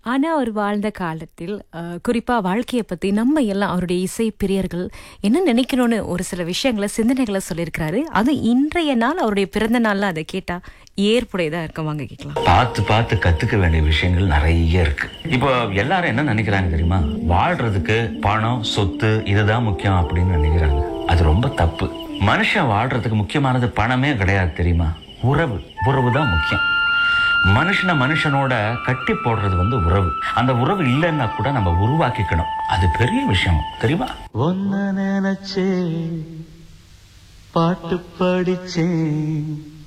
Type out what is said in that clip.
ஆனா அவர் வாழ்ந்த காலத்தில் அஹ், குறிப்பா வாழ்க்கையை பத்தி நம்ம எல்லாம் அவருடைய இசை பிரியர்கள் என்ன நினைக்கணும்னு ஒரு சில விஷயங்களை சிந்தனைகளை சொல்லியிருக்கிறாரு அது இன்றைய நாள் அவருடைய பிறந்த நாள்ல அதை கேட்டா ஏற்புடையதா இருக்க வாங்க கேட்கலாம் பார்த்து பார்த்து கத்துக்க வேண்டிய விஷயங்கள் நிறைய இருக்கு இப்போ எல்லாரும் என்ன நினைக்கிறாங்க தெரியுமா வாழ்றதுக்கு பணம் சொத்து இதுதான் முக்கியம் அப்படின்னு நினைக்கிறாங்க அது ரொம்ப தப்பு மனுஷன் வாழ்றதுக்கு முக்கியமானது பணமே கிடையாது தெரியுமா உறவு உறவு தான் முக்கியம் மனுஷனை மனுஷனோட கட்டி போடுறது வந்து உறவு அந்த உறவு இல்லைன்னா கூட நம்ம உருவாக்கிக்கணும் அது பெரிய விஷயம் தெரியுமா ஒன்ன நினைச்சே பாட்டு படிச்சேன்